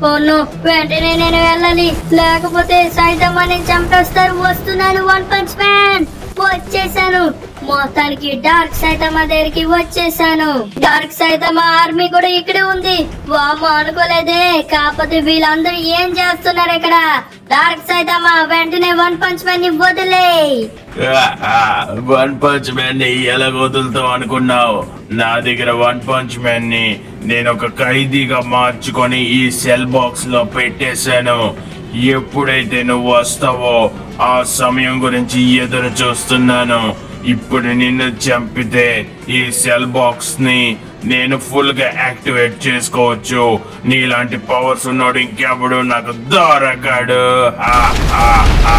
Own వెంటనే నేను వెళ్ళాలి లేకపోతే సైతమ్మని చంపేస్తారు వస్తున్నాను వన్ పంచ్ మ్యాన్ వచ్చేసాను మొత్తానికి డార్క్ సైతమ్మ దగ్గరికి వచ్చేసాను డార్క్ సైతమ్మ ఆర్మీ కూడా ఇక్కడే ఉంది వాము అనుకోలేదే కాకపోతే వీళ్ళందరూ ఏం చేస్తున్నారు ఇక్కడ డార్క్ సైతమ్మ వెంటనే వన్ పంచ్ మ్యాన్ ని వదిలే వన్ పంచ్ మ్యాన్ ని ఎలా వదులుతావు అనుకున్నావు నా దగ్గర వన్ పంచ్ మ్యాన్ ని నేను ఒక ఖైదీగా మార్చుకొని ఈ సెల్ బాక్స్ లో పెట్టేశాను ఎప్పుడైతే నువ్వు వస్తావో ఆ సమయం గురించి ఎదురు చూస్తున్నాను ఇప్పుడు నిన్ను చంపితే ఈ సెల్ బాక్స్ ని నేను ఫుల్ గా యాక్టివేట్ చేసుకోవచ్చు నీలాంటి పవర్స్ ఉన్నాడు ఇంకెప్పుడు నాకు దొరకడు హా, హా, హా.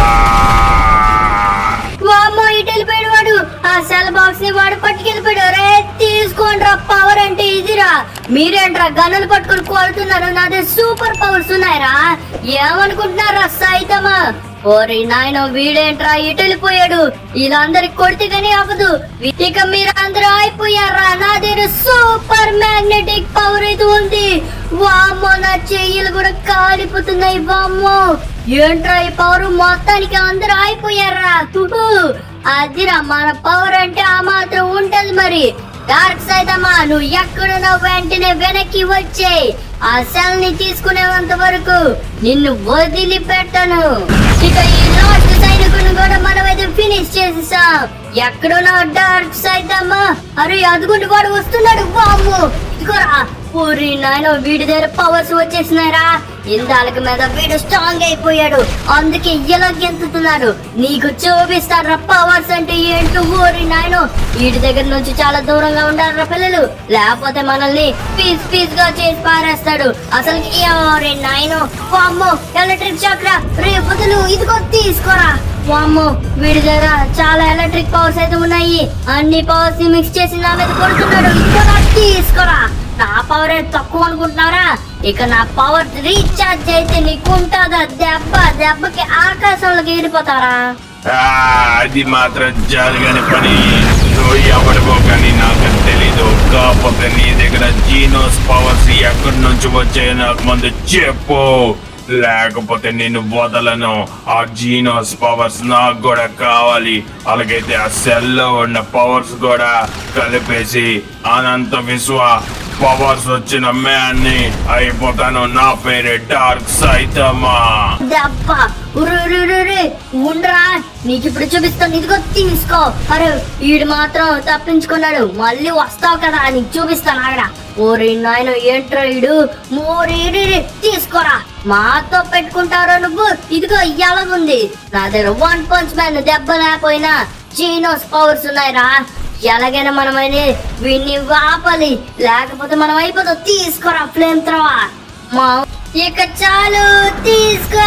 వామ్మో ఇటు వెళ్ళిపోయాడు వాడు ఆ సెల్ బాక్స్ ని వాడు పట్టుకెళ్ళిపోయాడు రే తీసుకోండిరా పవర్ అంటే ఇదిరా మీరేంట్రా గన్నులు పట్టుకొని కొడుతున్నారు నాదే సూపర్ పవర్స్ ఉన్నాయరా ఏమనుకుంటున్నారా సైతమా ఓరి నాయన వీడేంట్రా ఇటు వెళ్ళిపోయాడు వీళ్ళందరికి కొడితే గానీ అవ్వదు ఇక మీరు అందరూ అయిపోయారా నా దగ్గర సూపర్ మ్యాగ్నెటిక్ పవర్ అయితే ఉంది వామ్మో నా చెయ్యిలు కూడా కాలిపోతున్నాయి వామ్మో ఏంట్రా ఈ పవర్ మొత్తానికి అందరూ అయిపోయారా తుహు అదిరా మన పవర్ అంటే ఆ మాత్రం ఉంటది మరి డార్క్ సైడ్ అమ్మా నువ్వు ఎక్కడున్నా వెంటనే వెనక్కి వచ్చే ఆ సెల్ ని తీసుకునేంత వరకు నిన్ను వదిలిపెట్టను ఇక ఈ లాస్ట్ సైనికుని కూడా మనమైతే ఫినిష్ చేసేసాం ఎక్కడున్నా డార్క్ సైడ్ అమ్మా అరే అదుగుండి వాడు వస్తున్నాడు బామ్ము ఇదిగోరా పూరి నాయన వీడి దగ్గర పవర్స్ వచ్చేసినారా ఇందాలకి మీద వీడు స్ట్రాంగ్ అయిపోయాడు అందుకే ఇలా గెంతుతున్నాడు నీకు చూపిస్తారా పవర్స్ అంటే ఏంటో ఊరి నాయన వీడి దగ్గర నుంచి చాలా దూరంగా ఉండాలరా పిల్లలు లేకపోతే మనల్ని పీస్ పీస్ గా చేసి పారేస్తాడు అసలు ఎవరి నాయన వామ్మో ఎలక్ట్రిక్ చక్ర రేపొద్దులు ఇదిగో తీసుకోరా వామ్మో వీడి దగ్గర చాలా ఎలక్ట్రిక్ పవర్స్ అయితే ఉన్నాయి అన్ని పవర్స్ ని మిక్స్ చేసి నా మీద కొడుతున్నాడు ఇదిగో నా తీసుకోరా నా పవర్ తక్కువ అనుకుంటున్నారా ఇక నా పవర్ రీఛార్జ్ అయితే నీకు ఉంటుందా దెబ్బ దెబ్బకి ఆకాశంలోకి ఎగిరిపోతారా ఆ, అది మాత్రం జరగని పని నువ్వు ఎవరికో కానీ నాకు తెలీదు కాకపోతే నీ దగ్గర జీనోస్ పవర్స్ ఎక్కడి నుంచి వచ్చాయో నాకు ముందు చెప్పు లేకపోతే నేను వదలను ఆ జీనోస్ పవర్స్ నాకు కూడా కావాలి అలాగైతే ఆ సెల్ లో ఉన్న పవర్స్ కూడా కలిపేసి అనంత విశ్వ పవర్స్ వచ్చిన మ్యాన్ని అయిపోతాను నా పేరే డార్క్ సైతమా దెబ్బ ఉర్రుర్రుర్రుర్రు. ఉండరా నీకు ఇప్పుడు చూపిస్తాను ఇదిగో తీసుకో అరే వీడు మాత్రం తప్పించుకున్నాడు మళ్ళీ వస్తావు కదా నీకు చూపిస్తాను ఆగరా ఓరి నాయన ఏంట్రా వీడు మోరి తీసుకోరా మాతో పెట్టుకుంటారా నువ్వు ఇదిగో ఎలాగుంది నా దగ్గర వన్ పంచ్ మ్యాన్ దెబ్బ లేకపోయినా జీనోస్ పవర్స్ ఉన్నాయిరా ఎలాగైనా మనమైనా వీడిని ఆపాలి లేకపోతే మనం అయిపోతాం తీసుకోరా ఫ్లేమ్ త్రవా మా ఇక చాలు తీసుకో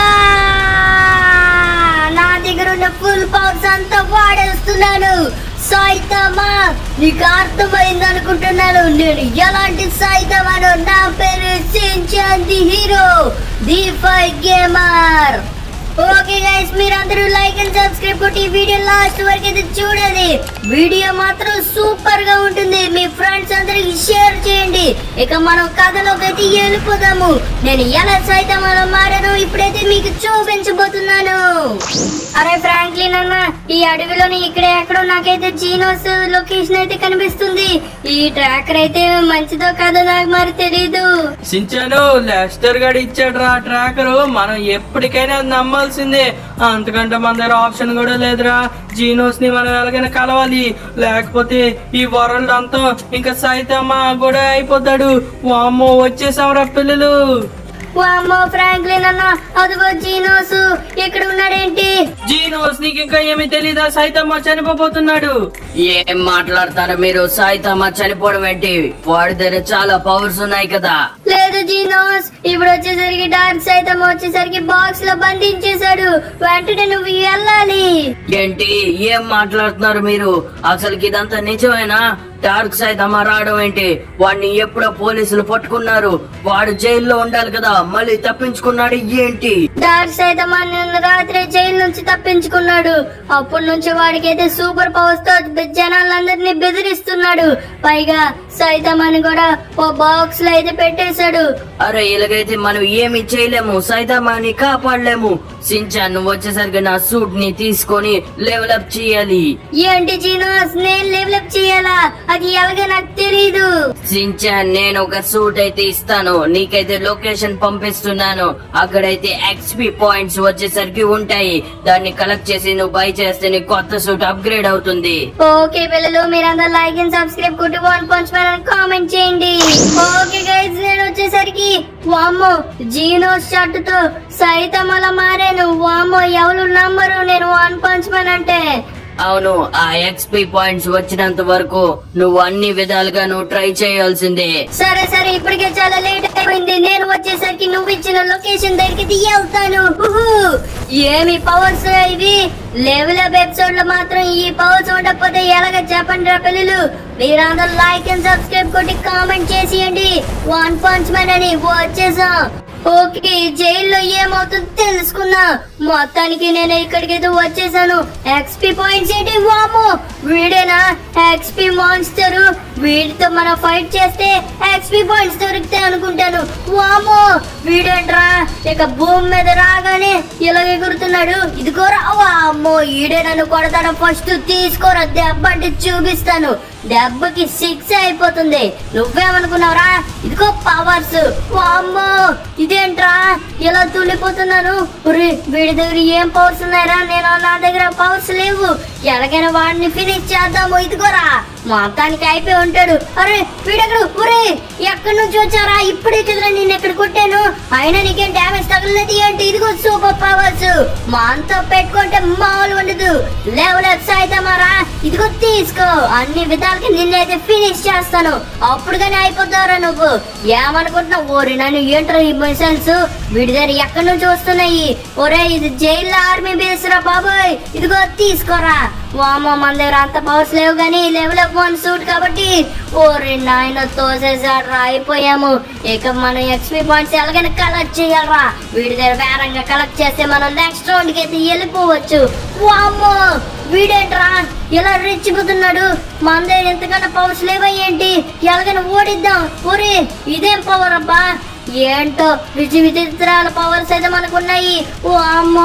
నా దగ్గర ఉన్న ఫుల్ పవర్స్ అంతా వాడేస్తున్నాను సాయితమా నీకు అర్థమైంది అనుకుంటున్నాను నేను ఎలాంటి సాయితమాను నా పేరు Shinchan the hero the five gamer okay guys మీరందరూ లైక్ అండ్ సబ్స్క్రైబ్ కొట్టి ఈ వీడియో లాస్ట్ వరకు అయితే చూడండి వీడియో మాత్రం సూపర్ గా ఉంటుంది మీ ఫ్రెండ్స్ అందరికి షేర్ చేయండి ఇక మనం కథలోకి అయితే వెళ్ళిపోదాము నేను ఎలా సైతం అలా మారాను ఇప్పుడైతే మీకు చూపించబోతున్నాను అరే ఫ్రాంక్లిన్ అన్న ఈ అడవిలోని ఇక్కడ ఎక్కడో నాకైతే జీనోస్ లొకేషన్ అయితే కనిపిస్తుంది ఈ ట్రాకర్ అయితే మంచిదో కాదో నాకు మరి తెలీదు సించాను లెస్టర్ గడి ఇచ్చాడు రా ట్రాకర్ మనం ఎప్పటికైనా అది నమ్మాల్సిందే అంతకంటే మన దగ్గర ఆప్షన్ కూడా లేదురా జీనోస్ ని మనం ఎలాగైనా కలవాలి లేకపోతే ఈ వరల్డ్ అంతా ఇంకా సైతమ్మ కూడా అయిపోతాడు వామ్మో వచ్చేసాంరా పిల్లలు వామ్మో ఫ్రాంక్లిన్ అన్న అదిగో జీనోస్ ఇక్కడ ఉన్నాడేంటి జీనోస్ నీకు ఇంకా ఏమీ తెలీదా సైతమ్మ చనిపోతున్నాడు ఏం మాట్లాడతారు మీరు సాయితమ్మ చనిపోవడం ఏంటి వాడి దగ్గర చాలా పవర్స్ ఉన్నాయి కదా లేదు జీనోస్ ఇప్పుడు వచ్చేసరికి డార్క్ సైతం వచ్చేసరికి బాక్స్ లో బంధించేశాడు వెంటనే నువ్వు వెళ్ళాలి ఏంటి ఏం మాట్లాడుతున్నారు మీరు అసలుకి ఇదంతా నిజమేనా డార్క్ సైడ్ అమ్మ రావడం ఏంటి వాడిని ఎప్పుడో పోలీసులు పట్టుకున్నారు వాడు జైల్లో ఉండాలి కదా మళ్ళీ తప్పించుకున్నాడు ఏంటి డార్క్ సైతం నిన్న రాత్రి జైలు నుంచి తప్పించుకున్నాడు అప్పటి నుంచి వాడికి అయితే సూపర్ పవర్స్ తో జనాలందరినీ బెదిరిస్తున్నాడు పైగా సైతమని కూడా ఓ బాక్స్ లో అయితే పెట్టేశాడు అరే ఇలాగైతే మనం ఏమి చేయలేము సైతామాని కాపాడలేము సించాన్ నువ్వు వచ్చేసరికి నా సూట్ ని తీసుకొని లెవెల్ అప్ చేయాలి ఏంటి జీనోస్ నేను డెవలప్ చేయాలా అది ఎలాగో నాకు తెలీదు సించాన్ నేను ఒక సూట్ అయితే ఇస్తాను నీకైతే లొకేషన్ పంపిస్తున్నాను అక్కడైతే ఎక్స్పీ పాయింట్స్ వచ్చేసరికి ఉంటాయి దాన్ని కలెక్ట్ చేసి నువ్వు బై చేస్తే నీ కొత్త సూట్ అప్గ్రేడ్ అవుతుంది ఓకే పిల్లలు మీరందరూ లైక్ అండ్ సబ్స్క్రైబ్ కొట్టి వన్ పంచ్ మ్యాన్ కామెంట్ చేయండి ఓకే గైస్ నేను వచ్చేసరికి వామ్మో జీనో షర్ట్ తో సైతం అలా మారాను వామ్మో ఎవరు నమ్మరు నేను వన్ పంచ్ మ్యాన్ అంటే అవును ఆ ఎక్స్పీ పాయింట్స్ వచ్చినంత వరకు నువ్వు అన్ని విధాలుగా నువ్వు ట్రై చేయాల్సిందే సరే సరే ఇప్పటికే చాలా లేట్ అయిపోయింది నేను వచ్చేసరికి నువ్వు ఇచ్చిన లొకేషన్ దగ్గరికి వెళ్తాను ఉహు. ఏమి పవర్స్ ఇవి లెవెల్ అప్ ఎపిసోడ్ లో మాత్రం ఈ పవర్స్ ఉండకపోతే ఎలాగ చెప్పండి రా పిల్లలు మీరందరూ లైక్ అండ్ సబ్స్క్రైబ్ కొట్టి కామెంట్ చేసేయండి వన్ పంచ్ మ్యాన్ అని వచ్చేసాం ఓకే జైల్లో ఏమవుతుందో తెలుసుకున్నా మొత్తానికి నేను ఇక్కడికైతే వచ్చేసాను ఎక్స్పీ పాయింట్స్ ఏంటి వాము వీడేనా ఎక్స్పీ మాన్స్టర్ వీడితో మనం ఫైట్ చేస్తే ఎక్స్పీ పాయింట్స్ దొరుకుతాయి అనుకుంటాను వాము వీడేంట్రా ఇక భూమి మీద రాగానే ఇలా ఎగురుతున్నాడు ఇదిగోరా వామ్మో ఈడే నన్ను కొడతాడు ఫస్ట్ తీసుకోరా దెబ్బ అంటే చూపిస్తాను దెబ్బకి సిక్స్ అయిపోతుంది నువ్వేమనుకున్నావురా ఇదిగో పవర్స్ వామ్మో ఇదేంట్రా ఇలా తుల్లిపోతున్నాను ఉరి, వీడి దగ్గర ఏం పవర్స్ ఉన్నాయరా నేను నా దగ్గర పవర్స్ లేవు ఎలాగైనా వాడిని ఫినిష్ చేద్దాము ఇదిగోరా మొత్తానికి అయిపోయి ఉంటాడు అరే వీడెక్కడ ఒరే ఎక్కడి నుంచి వచ్చారా ఇప్పుడే కదరా నేను ఎక్కడ కొట్టాను అయినా నీకేం డ్యామేజ్ తగలలేదు ఏంటి ఇదిగో సూపర్ పవర్స్ మా అంతా పెట్టుకుంటే మామూలు ఉండదు లెవెల్ అయితమారా ఇదిగో తీసుకో అన్ని విధాలకి నిన్నైతే ఫినిష్ చేస్తాను అప్పుడు కానీ అయిపోతావురా నువ్వు ఏమనుకుంటున్నావు ఓరి నన్ను ఏంట్రా ఈ మిసైల్స్ వీడి దగ్గర ఎక్కడి నుంచి వస్తున్నాయి ఒరే ఇది జైల్లో ఆర్మీ బేస్ రా బాబోయ్ ఇదిగో తీసుకోరా వామో మన దగ్గర అంత పవర్స్ లేవు కానీ లెవెల్ అప్ వన్ సూట్ కాబట్టి ఓరి నాయన తోసేసాడు రా అయిపోయాము ఇక మనం ఎక్స్పీ పాయింట్స్ ఎలాగైనా కలెక్ట్ చేయాలరా వీడి దగ్గర వేరంగా కలెక్ట్ చేస్తే మనం నెక్స్ట్ రౌండ్ కి అయితే వెళ్ళిపోవచ్చు వామ్మో వీడేంట్రా ఇలా రెచ్చిపోతున్నాడు మన దగ్గర ఎంతకన్నా పవర్స్ లేవా ఏంటి ఎలాగైనా ఓడిద్దాం ఒరే ఇదేం పవర్ అబ్బా ఏంటో విచి విచిత్రాల పవర్స్ అయితే మనకున్నాయి ఓ అమ్మో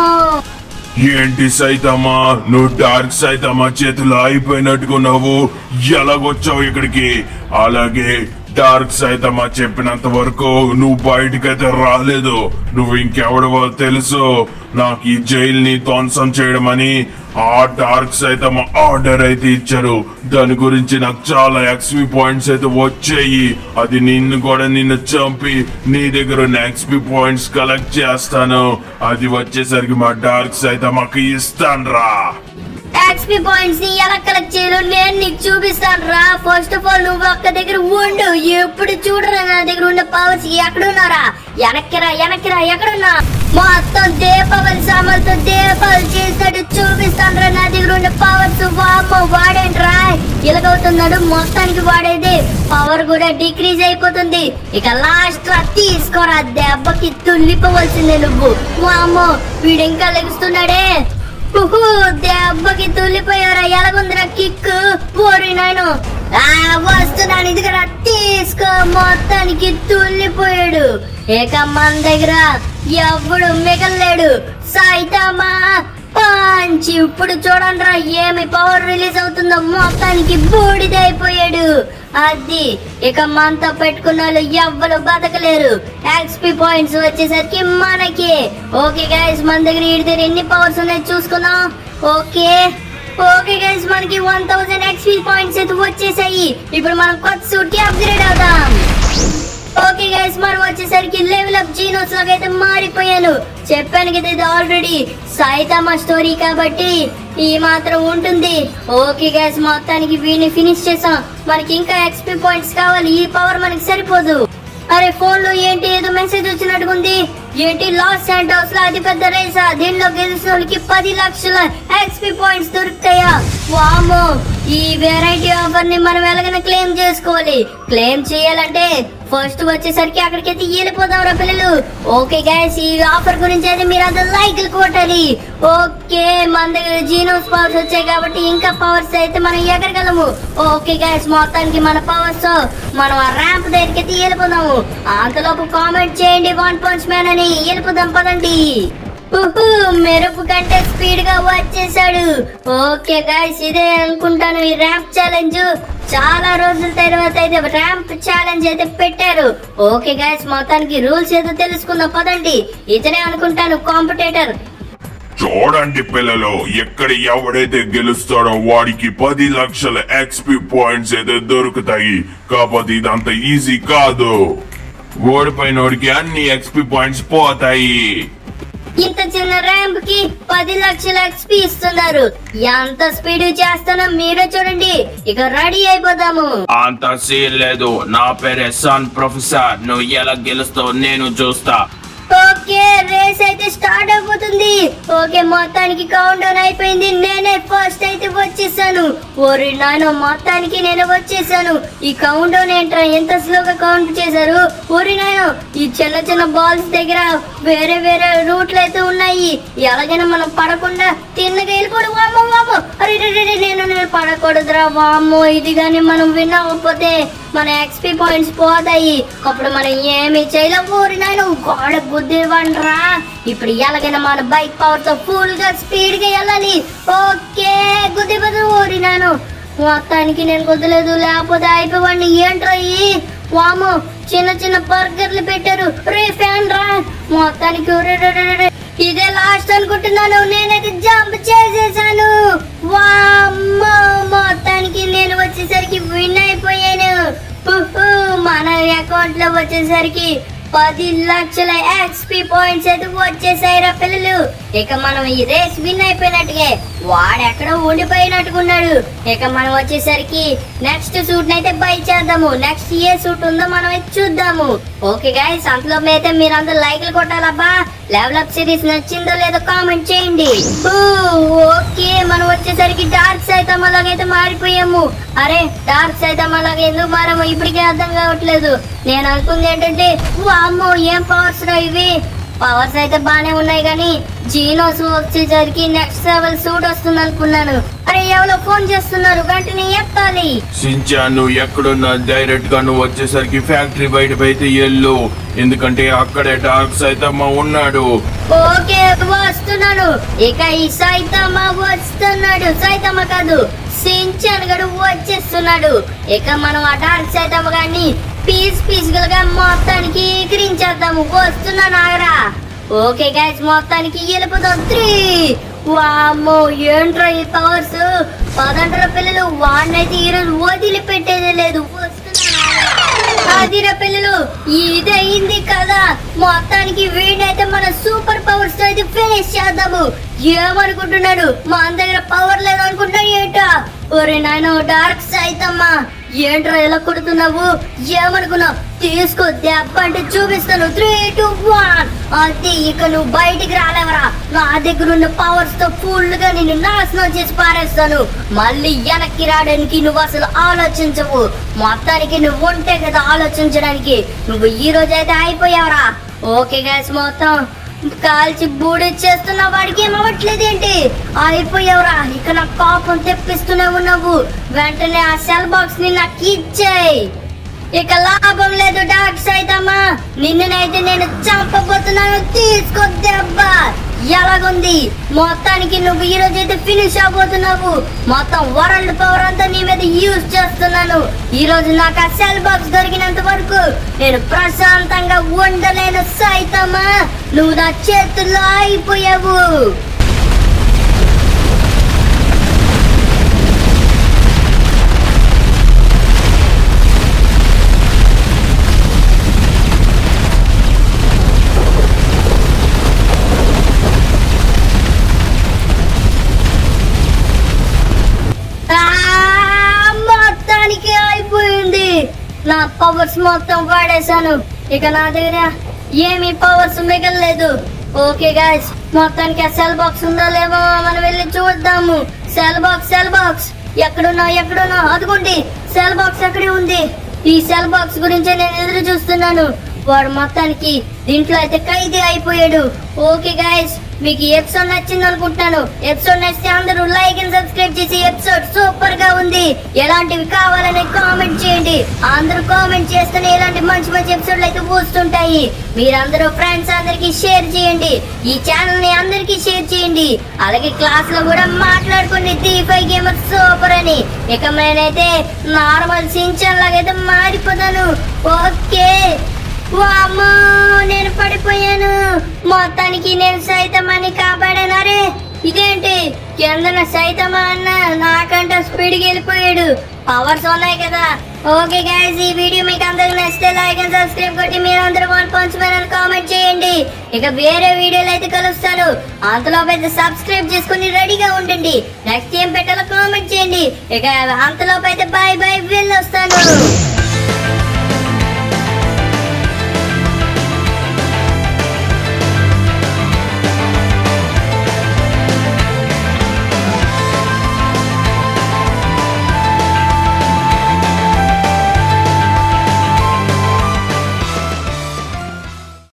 ఏంటి సైతమా నువ్వు డార్క్ సైతమా చేతిలో అయిపోయినట్టుకున్నావు ఎలాగొచ్చావు ఇక్కడికి అలాగే డార్క్ సైతమా చెప్పినంత వరకు నువ్వు బయటికైతే రాలేదు నువ్వు ఇంకెవడవో తెలుసు నాకు ఈ జైల్ని ధ్వంసం చేయడమని ఆ డార్క్ సైతమా ఆర్డర్ అయితే ఇచ్చారు దాని గురించి నాకు చాలా ఎక్స్పీ పాయింట్స్ అయితే వచ్చాయి అది నిన్ను కూడా నిన్ను చంపి నీ దగ్గర ఉన్న ఎక్స్పీ పాయింట్స్ కలెక్ట్ చేస్తాను అది వచ్చేసరికి మా డార్క్ సైతమాకి ఇస్తాను రా ఎక్స్పీ పాయింట్స్ ని ఎలా కలెక్ట్ చేయాలో నేను నీకు చూపిస్తాను రా ఫస్ట్ ఆఫ్ ఆల్ నువ్వు ఒక్క దగ్గర ఉండు ఎప్పుడు చూడరా నా దగ్గర ఉన్న పవర్స్ ఎక్కడున్నారా వెనక్కిరా వెనక్కిరా ఎక్కడున్నా మొత్తం దీపావళి సామాన్లతో దీపావళి చేసినట్టు చూపిస్తాను రా నా దగ్గర ఉన్న పవర్స్ వామ్మో వాడేంట్రా ఇలాగవుతున్నాడు మొత్తానికి వాడేది పవర్ కూడా డిక్రీజ్ అయిపోతుంది ఇక లాస్ట్ రా తీసుకోరా దెబ్బకి తుల్లిపోవలసిందే నువ్వు వామ్మో వీడు ఇంకా లెగుస్తున్నాడే ఉహు, దెబ్బకి తుల్లిపోయారా ఎలాగుందిరా కిక్ ఓరి నాయను ఆ వస్తున్నాను ఇది కూడా తీసుకో మొత్తానికి తుల్లిపోయాడు ఇక మన దగ్గర ఎవడు మిగలలేడు సైతమా పంచి ఇప్పుడు చూడండి రా ఏమి పవర్ రిలీజ్ అవుతుందో మొత్తానికి బూడిదైపోయాడు అది ఇక మనతో పెట్టుకున్న వాళ్ళు ఎవ్వరు బతకలేరు ఎక్స్పీ పాయింట్స్ వచ్చేసరికి మనకి ఓకే గైస్ మన దగ్గర వీడి దగ్గర ఎన్ని పవర్స్ ఉన్నాయో చూసుకుందాం ఓకే ఓకే గైస్ మనకి వన్ థౌసండ్ ఎక్స్పీ పాయింట్స్ అయితే వచ్చేసాయి ఇప్పుడు మనం కొత్త సూట్ కి అప్గ్రేడ్ అవుదాం ఓకే గైస్ మనం వచ్చేసరికి లెవెల్ అప్ జీనోస్ లాగా అయితే మారిపోయాను చెప్పాను కదా ఇది ఆల్రెడీ సైతమా స్టోరీ కాబట్టి ఈ మాత్రం ఉంటుంది ఓకే గైస్ మొత్తానికి వీడిని ఫినిష్ చేసాం మనకి ఇంకా ఎక్స్పీ పాయింట్స్ కావాలి ఈ పవర్ మనకి సరిపోదు అరే ఫోన్ లో ఏంటి ఏదో మెసేజ్ వచ్చినట్టుగుంది ఏంటి లాస్ శాంటోస్ లో అతి పెద్ద రేసా దీనిలో గెలిచిన వాళ్ళకి పది లక్షల ఎక్స్పీ పాయింట్స్ దొరుకుతాయా వామో ఈ వెరైటీ ఆఫర్ ని మనం ఎలాగైనా క్లెయిమ్ చేసుకోవాలి క్లెయిమ్ చేయాలంటే ఫస్ట్ వచ్చేసరికి అక్కడికైతే వెళ్ళిపోదాం రా పిల్లలు ఓకే గైస్ ఈ ఆఫర్ గురించి అయితే మీరు అంత లైక్లు కొట్టాలి ఓకే మన దగ్గర జీనోస్ పవర్స్ వచ్చాయి కాబట్టి ఇంకా పవర్స్ అయితే మనం ఎగరగలము ఓకే గైస్ మొత్తానికి మన పవర్స్ మనం ఆ ర్యాంప్ దగ్గరికి అయితే వెళ్ళిపోదాము అంతలోపు కామెంట్ చేయండి వన్ పంచ్ మ్యాన్ అని వెళ్ళిపోదాం పదండి ఉహు, మెరుపు కంటే స్పీడ్ గా వచ్చేసాడు ఓకే గాయస్ ఇదే అనుకుంటాను ఈ ర్యాంప్ ఛాలెంజ్ చాలా రోజుల తర్వాత అయితే ర్యాంప్ ఛాలెంజ్ అయితే పెట్టారు ఓకే గాయస్ మొత్తానికి రూల్స్ ఏదో తెలుసుకుందాం పదండి ఇతనే అనుకుంటాను కాంపిటేటర్ చూడండి పిల్లలు ఎక్కడ ఎవడైతే గెలుస్తాడో వాడికి పది లక్షల ఎక్స్పీ పాయింట్స్ అయితే దొరుకుతాయి కాకపోతే ఇదంత ఈజీ కాదు ఓడిపోయినోడికి అన్ని ఎక్స్పీ పాయింట్స్ పోతాయి ఇంత చిన్న ర్యాంప్ కి పది లక్షల ఎక్స్పీ ఇస్తున్నారు ఎంత స్పీడ్ చేస్తానో మీరే చూడండి ఇక రెడీ అయిపోదాము అంత సీన్ లేదు నా పేరే సన్ ప్రొఫెసర్ నువ్వు ఎలా గెలుస్తావు నేను చూస్తా ఓకే రేస్ అయితే స్టార్ట్ అయిపోతుంది ఓకే మొత్తానికి కౌంట్ డౌన్ అయిపోయింది నేనే ఫస్ట్ అయితే వచ్చేసాను ఓరి నాయన మొత్తానికి నేను వచ్చేసాను ఈ కౌంట్ డౌన్ ఏంట్రా ఎంత స్లోగా కౌంట్ చేశారు ఓరి నాయన ఈ చిన్న చిన్న బాల్స్ దగ్గర వేరే వేరే రూట్లు అయితే ఉన్నాయి ఎలాగైనా మనం పడకుండా తిన్నగా వెళ్ళిపోడు వామ్మో వామ్మో అరే రే, రే, రే, నేను నేను పడకూడదురా వామ్మో ఇది కానీ మనం విన్ అవ్వకపోతే మన ఎక్స్పీ పాయింట్స్ పోతాయి అప్పుడు మనం ఏమి చేయలేము ఊరి నాయన గోడ గుద్దివ్వండ్రా ఇప్పుడు ఎలాగైనా మన బైక్ పవర్ తో ఫుల్ గా స్పీడ్ గా వెళ్ళాలి ఓకే గుద్ది బదు ఊరి నాయన మొత్తానికి నేను కుదలేదు లేకపోతే అయిపోవండి ఏంట్రా ఈ వాము చిన్న చిన్న బర్గర్లు పెట్టారు రే ఫ్యాన్ రా మొత్తానికి రే, రే, రే, రే. ఇదే లాస్ట్ అనుకుంటున్నాను నేనైతే జంప్ చేసేసాను వామ్మో మొత్తానికి నేను వచ్చేసరికి విన్ అయిపోయాను ఉహు, మన అకౌంట్ లో వచ్చేసరికి పది లక్షల ఎక్స్పీ పాయింట్స్ అయితే వచ్చేసాయిరా పిల్లలు ఇక మనం ఈ రేస్ విన్ అయిపోయినట్టుగా వాడు ఎక్కడో ఉండిపోయినట్టుకున్నాడు ఇక మనం వచ్చేసరికి నెక్స్ట్ సూట్ అయితే బై చేద్దాము నెక్స్ట్ ఏ సూట్ ఉందో మనం అయితే చూద్దాము ఓకే గాయస్ అంతలో అయితే మీరందరూ లైక్లు కొట్టాలబ్బా లెవెల్ అప్ సిరీస్ నచ్చిందో లేదో కామెంట్ చేయండి ఊ, ఓకే మనం వచ్చేసరికి డార్క్ సైతం అలాగైతే మారిపోయాము అరే డార్క్ సైతం అలాగే ఎందుకు మారాము ఇప్పటికే అర్థం కావట్లేదు నేను అనుకుంది ఏంటంటే వామ్మో ఏం పవర్స్ రా ఇవి పవర్స్ అయితే బానే ఉన్నాయి కానీ జీనోస్ వచ్చేసరికి నెక్స్ట్ లెవెల్ సూట్ వస్తుంది అనుకున్నాను అరే ఎవరో ఫోన్ చేస్తున్నారు వెంటనే ఎత్తాలి సించా నువ్వు ఎక్కడున్నా డైరెక్ట్ గా నువ్వు వచ్చేసరికి ఫ్యాక్టరీ బయట అయితే ఎల్లు ఎందుకంటే అక్కడే డార్క్ సైతమ్మ ఉన్నాడు ఓకే వస్తున్నాను ఇక ఈ సైతమ్మ వస్తున్నాడు సైతమ్మ కాదు సించన్ గడు వచ్చేస్తున్నాడు ఇక మనం ఆ డార్క్ సైతమ్మ గారిని పీస్ పీస్ గా మొత్తానికి ఎగిరించేద్దాము వస్తున్నాను ఆగరా ఓకే గైస్ మొత్తానికి వెళ్ళిపోతాం త్రీ వామ్మో ఏంట్రా ఈ పవర్స్ పదండ్ర పిల్లలు వాడినైతే ఈరోజు వదిలిపెట్టేదే లేదు వస్తున్నాను ఆగరా. అదిరా పిల్లలు ఇది అయింది కదా మొత్తానికి వీడైతే మన సూపర్ పవర్స్ తో అయితే ఫినిష్ చేద్దాము ఏమనుకుంటున్నాడు మన దగ్గర పవర్ లేదు అనుకుంటున్నా ఏంటా ఒరే నాయన డార్క్ సైతమ్మా ఏంట్రా ఎలా కొడుతున్నావు ఏమనుకున్నావు తీసుకో దెబ్బ అంటే చూపిస్తాను త్రీ టూ వన్ అది ఇక నువ్వు బయటికి రాలేవరా నా దగ్గర ఉన్న పవర్స్ తో ఫుల్ గా నిన్ను నాశనం చేసి పారేస్తాను మళ్ళీ వెనక్కి రావడానికి నువ్వు అసలు ఆలోచించవు మొత్తానికి నువ్వు ఉంటే కదా ఆలోచించడానికి నువ్వు ఈ రోజు అయితే అయిపోయావరా ఓకే గైస్ మొత్తం కాల్చి బూడిచ్చేస్తున్న వాడికి ఏం అవ్వట్లేదేంటి అయిపోయావురా ఇక నాకు కోపం తెప్పిస్తూనే ఉన్నావు వెంటనే ఆ సెల్ బాక్స్ ని నాకు ఇచ్చేయి ఇక లాభం లేదు డాక్ సైతమ్మా నిన్ననైతే నేను చంపబోతున్నాను తీసుకో దెబ్బ ఎలాగుంది మొత్తానికి నువ్వు ఈ రోజు అయితే ఫినిష్ అవబోతున్నావు మొత్తం వరల్డ్ పవర్ అంతా నీ మీద యూజ్ చేస్తున్నాను ఈ రోజు నాకు ఆ సెల్ బాక్స్ దొరికినంత వరకు నేను ప్రశాంతంగా ఉండలేను సైతమ్మా నువ్వు నా చేతుల్లో అయిపోయావు ఆ, మొత్తానికి అయిపోయింది నా పవర్స్ మొత్తం వాడేశాను ఇక నా దగ్గర ఏమి పవర్స్ మిగలలేదు ఓకే గాయస్ మొత్తానికి ఆ సెల్ బాక్స్ ఉందో లేవో మనం వెళ్ళి చూద్దాము సెల్ బాక్స్ సెల్ బాక్స్ ఎక్కడున్నా ఎక్కడున్నా అదిగోండి సెల్ బాక్స్ అక్కడే ఉంది ఈ సెల్ బాక్స్ గురించి నేను ఎదురు చూస్తున్నాను వాడు మొత్తానికి దీంట్లో అయితే ఖైదీ అయిపోయాడు ఓకే గాయస్ మీకు ఈ ఎపిసోడ్ నచ్చింది అనుకుంటున్నాను ఎపిసోడ్ నచ్చితే అందరూ లైక్ అండ్ సబ్స్క్రైబ్ చేసి ఎపిసోడ్ సూపర్ గా ఉంది ఎలాంటివి కావాలని కామెంట్ చేయండి అందరూ కామెంట్ చేస్తేనే ఇలాంటి మంచి మంచి ఎపిసోడ్లు అయితే వస్తుంటాయి మీరందరూ ఫ్రెండ్స్ అందరికి షేర్ చేయండి ఈ ఛానల్ ని అందరికి షేర్ చేయండి అలాగే క్లాస్ లో కూడా మాట్లాడుకోండి త్రీ ఫైవ్ గేమర్ సూపర్ అని ఇక నేనైతే నార్మల్ సించన్ లాగైతే మారిపోతాను ఓకే వామ్మో నేను పడిపోయాను మొత్తానికి నేను సైతమని కాపాడానరే ఇదేంటి కిందన సైతమా అన్న నాకంటే స్పీడ్కి వెళ్ళిపోయాడు పవర్స్ ఉన్నాయి కదా ఓకే గైస్ ఈ వీడియో మీకు అందరికి నచ్చితే లైక్ అండ్ సబ్స్క్రైబ్ కొట్టి మీరు అందరూ వన్ పంచ్ అని కామెంట్ చేయండి ఇక వేరే వీడియోలు అయితే కలుస్తాను అంతలో అయితే సబ్స్క్రైబ్ చేసుకుని రెడీగా ఉండండి నెక్స్ట్ ఏం పెట్టాలో కామెంట్ చేయండి ఇక అంతలోపు అయితే బాయ్ బాయ్ వెళ్ళొస్తాను